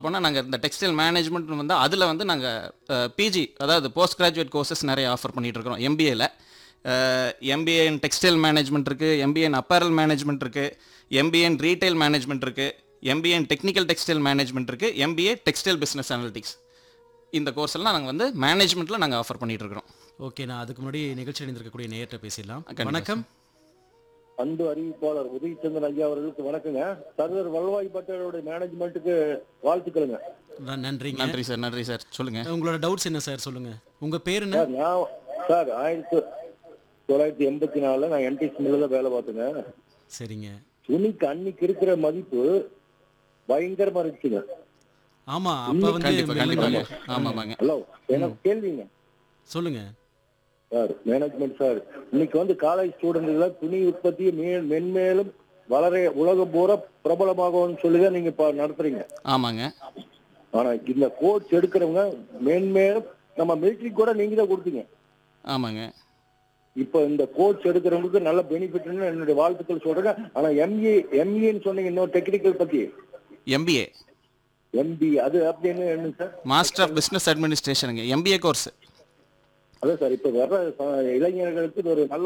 போனால் நாங்கள் இந்த டெக்ஸ்டைல் மேனேஜ்மெண்ட் வந்து அதில் வந்து நாங்கள் பிஜி அதாவது போஸ்ட் கிராஜுவேட் கோர்சஸ் நிறைய ஆஃபர் பண்ணிட்டு இருக்கிறோம் எம்பிஏல எம்பிஏ இன் டெக்ஸ்டைல் மேனேஜ்மெண்ட் இருக்குது எம்பிஏ இன் அப்பேரல் மேனேஜ்மெண்ட் இருக்குது எம்பிஏ இன் ரீட்டைல் மேனேஜ்மெண்ட் இருக்குது MBA in technical textile management இருக்குது எம்பிஏ டெக்ஸ்டைல் பிஸ்னஸ் அனலிட்டிக்ஸ் இந்த கோர்ஸ் எல்லாம் நாங்கள் வந்து மேனேஜ்மெண்ட்டில் நாங்கள் ஆஃபர் பண்ணிட்டு இருக்கிறோம் ஓகே நான் அதுக்கு முன்னாடி நிகழ்ச்சி அணிந்திருக்கக்கூடிய நேயர்கிட்ட பேசிடலாம் கண்டிப்பா வணக்கம் அன்பு அறிவிப்பாளர் உதயச்சந்திரன் ஐயா அவர்களுக்கு வணக்கங்க சர்வர் வல்வாய் பட்டேலுடைய மேனேஜ்மெண்ட்டுக்கு வாழ்த்துக்களுங்க ந- நன்றிங்க நன்றி சார் நன்றி சார் சொல்லுங்கள் உங்களோட டவுட்ஸ் என்ன சார் சொல்லுங்க உங்க பேர் என்ன சார் நான் சார் ஆயிரத்தி தொள்ளாயிரத்தி எண்பத்தி நாலுல நான் என்டிசி மில்ல வேலை பார்த்தேங்க சரிங்க துணிக்கு அன்னைக்கு இருக்கிற மதிப்பு பயங்கரமா இருந்துச்சுங்க ஆமா அப்ப வந்து கண்டிப்பாக கண்டிப்பாங்க மில்லுங்க. ஆமாமாங்க ஹலோ எனக்கு கேள்விங்க சொல்லுங்க சார் மேனேஜ்மெண்ட் சார் இன்னைக்கு வந்து காலேஜ் ஸ்டூடெண்ட்கள் துணி உற்பத்தியை மே மென்மேலும் வளர உலகம் பூரா பிரபலமாகும்னு சொல்லிதான் நீங்க இப்ப நடத்துறீங்க ஆமாங்க ஆனா இந்த கோர்ஸ் எடுக்கிறவங்க மேன்மேலும் நம்ம மிலிட்ரி கூட நீங்க தான் கொடுத்தீங்க ஆமாங்க இப்ப இந்த கோர்ஸ் எடுக்கிறவங்களுக்கு நல்ல பெனிஃபிட்னு என்னுடைய வாழ்த்துக்கள் சொல்றேன் ஆனா எம்ஏ எம்ஏன்னு சொன்னீங்க இன்னொரு டெக்னிக்கல் பத்தி எம்பிஏ எம்பி அது அப்படின்னு என்ன சார் மாஸ்டர் ஆஃப் பிஸ்னஸ் அட்மினிஸ்ட்ரேஷனுங்க எம்பிஏ கோர்ஸ் அதான் சார் இப்ப வர்ற ச- இளைஞர்களுக்கு இது ஒரு நல்ல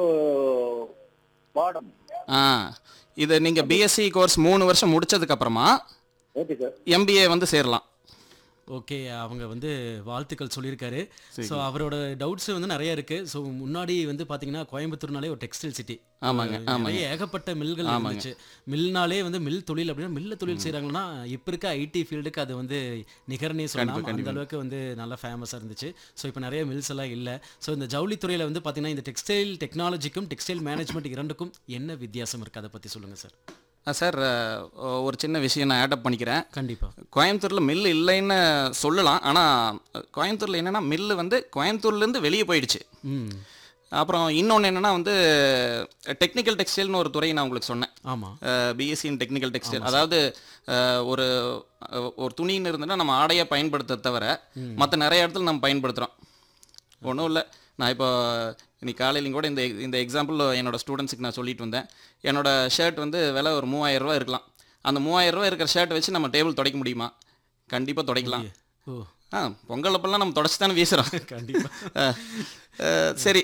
பாடம் ஆ இது நீங்கள் பிஎஸ்சி கோர்ஸ் மூணு வருஷம் முடிச்சதுக்கப்புறமா ஓகே சார் எம்பிஏ வந்து சேரலாம் ஓகே அவங்க வந்து வாழ்த்துக்கள் சொல்லியிருக்காரு ஸோ அவரோட டவுட்ஸ் வந்து நிறைய இருக்கு ஸோ முன்னாடி வந்து பாத்தீங்கன்னா கோயம்புத்தூர்னாலே ஒரு டெக்ஸ்டைல் சிட்டி ஆமாங்க, ஆமாங்க. நிறைய ஏகப்பட்ட மில்கள் இருந்துச்சு மில்னாலே வந்து மில் தொழில் அப்படின்னா மில்ல தொழில் செய்றாங்கன்னா இப்போ இருக்க ஐடி ஃபீல்டுக்கு அது வந்து நிகர்னே சொல்லலாம் அந்த அளவுக்கு வந்து நல்லா ஃபேமஸாக இருந்துச்சு ஸோ இப்போ நிறைய மில்ஸ் எல்லாம் இல்லை ஸோ இந்த ஜவுளித்துறையில் வந்து பார்த்தீங்கன்னா இந்த டெக்ஸ்டைல் டெக்னாலஜிக்கும் டெக்ஸ்டைல் மேனேஜ்மெண்ட் இரண்டுக்கும் என்ன வித்தியாசம் இருக்கு அதை பற்றி சொல்லுங்க சார் ஆ, சார் அஹ், ஒரு சின்ன விஷயம் நான் ஆட் பண்ணிக்கிறேன் கண்டிப்பா கோயம்புத்தூரில் மில் இல்லைன்னு சொல்லலாம் ஆனால் கோயம்புத்தூரில் என்னென்னா மில்லு வந்து கோயம்புத்தூர்லேருந்து வெளியே போயிடுச்சு ம் அப்புறம் இன்னொன்று என்னென்னா வந்து டெக்னிக்கல் டெக்ஸ்டைல்னு ஒரு துறை நான் உங்களுக்கு சொன்னேன் ஆமா பிஎஸ்சி இன் டெக்னிக்கல் டெக்ஸ்டைல் அதாவது அஹ், ஒரு அஹ், ஒரு துணின்னு இருந்ததுன்னா நம்ம ஆடையை பயன்படுத்த தவிர மற்ற நிறைய இடத்துல நம்ம பயன்படுத்துகிறோம் ஒன்றும் இல்லை நான் இப்போ இன்னைக்கு காலையிலையும் கூட இந்த இந்த எக்ஸாம்பிள் என்னோட ஸ்டூடெண்ட்ஸுக்கு நான் சொல்லிட்டு வந்தேன் என்னோட ஷர்ட் வந்து விலை ஒரு மூவாயிரம் ரூபாய் இருக்கலாம் அந்த மூவாயிரம் ரூபாய் இருக்கிற ஷர்ட் வச்சு நம்ம டேபிள் துடைக்க முடியுமா கண்டிப்பாக துடைக்கலாம் ஓ ஆ பொங்கல் அப்பெல்லாம் நம்ம தொடச்சி தானே வீசுகிறோம் கண்டிப்பா அஹ், அஹ், சரி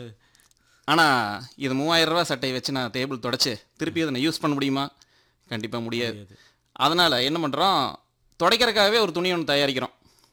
ஆனால் இது மூவாயிரம் ரூபாய் சட்டையை வச்சு நான் டேபிள் தொடச்சி திருப்பி அதை நான் யூஸ் பண்ண முடியுமா கண்டிப்பாக முடியாது அதனால் என்ன பண்ணுறோம் துடைக்கிறதுக்காகவே ஒரு துணி ஒன்று தயாரிக்கிறோம்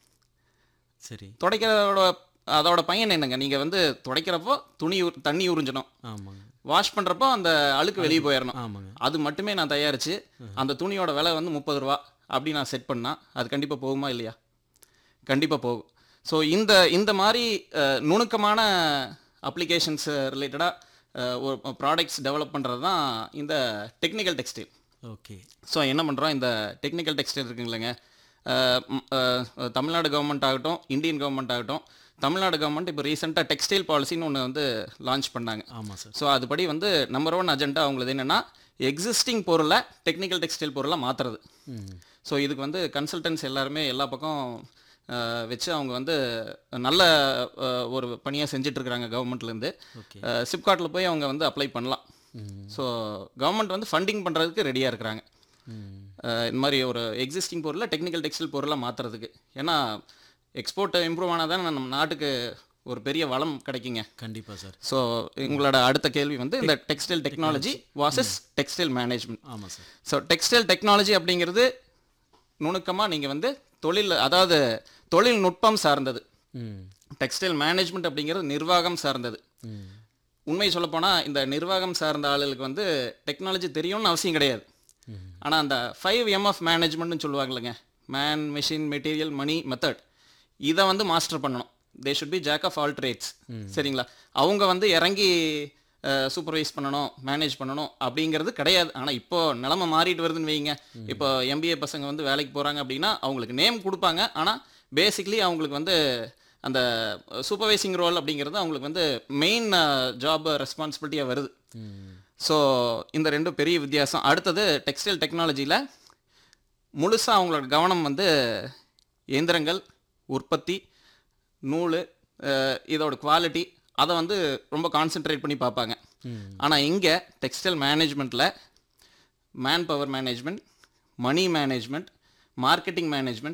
சரி துடைக்கிறதோட அதோட பயன் என்னங்க நீங்கள் வந்து துடைக்கிறப்போ துணி உ- தண்ணி உறிஞ்சணும் ஆமாங்க வாஷ் பண்ணுறப்போ அந்த அழுக்கு வெளியே போயிடணும் ஆமாங்க அது மட்டுமே நான் தயாரித்து அந்த துணியோட விலை வந்து முப்பது ரூபா அப்படி நான் செட் பண்ணால் அது கண்டிப்பாக போகுமா இல்லையா கண்டிப்பாக போகும் ஸோ இந்த இந்த மாதிரி அஹ், நுணுக்கமான அப்ளிகேஷன்ஸ் ரிலேட்டடாக ஒரு ப்ராடக்ட்ஸ் டெவலப் பண்ணுறது தான் இந்த டெக்னிக்கல் டெக்ஸ்டைல் ஓகே ஸோ என்ன பண்ணுறோம் இந்த டெக்னிக்கல் டெக்ஸ்டைல் இருக்குங்களேங்க அஹ், ம், அஹ், தமிழ்நாடு கவர்மெண்ட் ஆகட்டும் இந்தியன் கவர்மெண்ட் ஆகட்டும் தமிழ்நாடு கவர்மெண்ட் இப்போ ரீசெண்டாக டெக்ஸ்டைல் பாலிசின்னு ஒன்று வந்து லான்ச் பண்ணாங்க ஆமா சார் ஸோ அதுபடி வந்து நம்பர் ஒன் அஜெண்டா அவங்களது என்னென்னா எக்ஸிஸ்டிங் பொருளை டெக்னிக்கல் டெக்ஸ்டைல் பொருளை மாற்றுறது ம் ஸோ இதுக்கு வந்து கன்சல்டன்ஸ் எல்லாருமே எல்லா பக்கம் அஹ், வச்சு அவங்க வந்து நல்ல அஹ், ஒரு பணியாக செஞ்சிட்ருக்குறாங்க கவர்மெண்ட்லேருந்து ஓகே சிப்காட்டில் போய் அவங்க வந்து அப்ளை பண்ணலாம் ம் ஸோ கவர்மெண்ட் வந்து ஃபண்டிங் பண்ணுறதுக்கு ரெடியாக இருக்கிறாங்க ம் அஹ், இந்த மாதிரி ஒரு எக்ஸிஸ்டிங் பொருளை டெக்னிக்கல் டெக்ஸ்டைல் பொருளை மாற்றுறதுக்கு ஏன்னா எக்ஸ்போர்ட் இம்ப்ரூவ் ஆனால் தான் நம்ம நாட்டுக்கு ஒரு பெரிய வளம் கிடைக்குங்க கண்டிப்பா சார் ஸோ உங்களோட அடுத்த கேள்வி வந்து இந்த textile technology versus textile management ஆமா சார் ஸோ டெக்ஸ்டைல் டெக்னாலஜி அப்படிங்கிறது நுணுக்கமாக நீங்கள் வந்து தொழில் அதாவது தொழில்நுட்பம் சார்ந்தது ம் டெக்ஸ்டைல் மேனேஜ்மெண்ட் அப்படிங்கிறது நிர்வாகம் சார்ந்தது ம் உண்மை சொல்லப்போனால் இந்த நிர்வாகம் சார்ந்த ஆளுகளுக்கு வந்து டெக்னாலஜி தெரியும்னு அவசியம் கிடையாது ஆனால் அந்த ஃபைவ் எம்எஃப் மேனேஜ்மெண்ட்னு சொல்லுவாங்கல்லங்க man machine material money method இதை வந்து மாஸ்டர் பண்ணணும் they should be jack of all trades சரிங்களா அவங்க வந்து இறங்கி சூப்பர்வைஸ் பண்ணணும் மேனேஜ் பண்ணணும் அப்படிங்கிறது கிடையாது ஆனால் இப்போ நிலமை மாறிட்டு வருதுன்னு வைங்க இப்போ எம்பிஏ பசங்க வந்து வேலைக்கு போகிறாங்க அப்படின்னா அவங்களுக்கு நேம் கொடுப்பாங்க ஆனால் பேசிக்லி அவங்களுக்கு வந்து அந்த சூப்பர்வைசிங் ரோல் அப்படிங்கிறது அவங்களுக்கு வந்து மெயின் ஜாப் ரெஸ்பான்சிபிலிட்டியாக வருது ம் ஸோ இந்த ரெண்டும் பெரிய வித்தியாசம் அடுத்தது டெக்ஸ்டைல் டெக்னாலஜியில் முழுசாக அவங்களோட கவனம் வந்து இயந்திரங்கள் உற்பத்தி நூல் அஹ், இதோட குவாலிட்டி அதை வந்து ரொம்ப கான்சென்ட்ரேட் பண்ணி பார்ப்பாங்க ம் ஆனால் இங்கே டெக்ஸ்டைல் மேனேஜ்மெண்ட்டில் man power management money management marketing management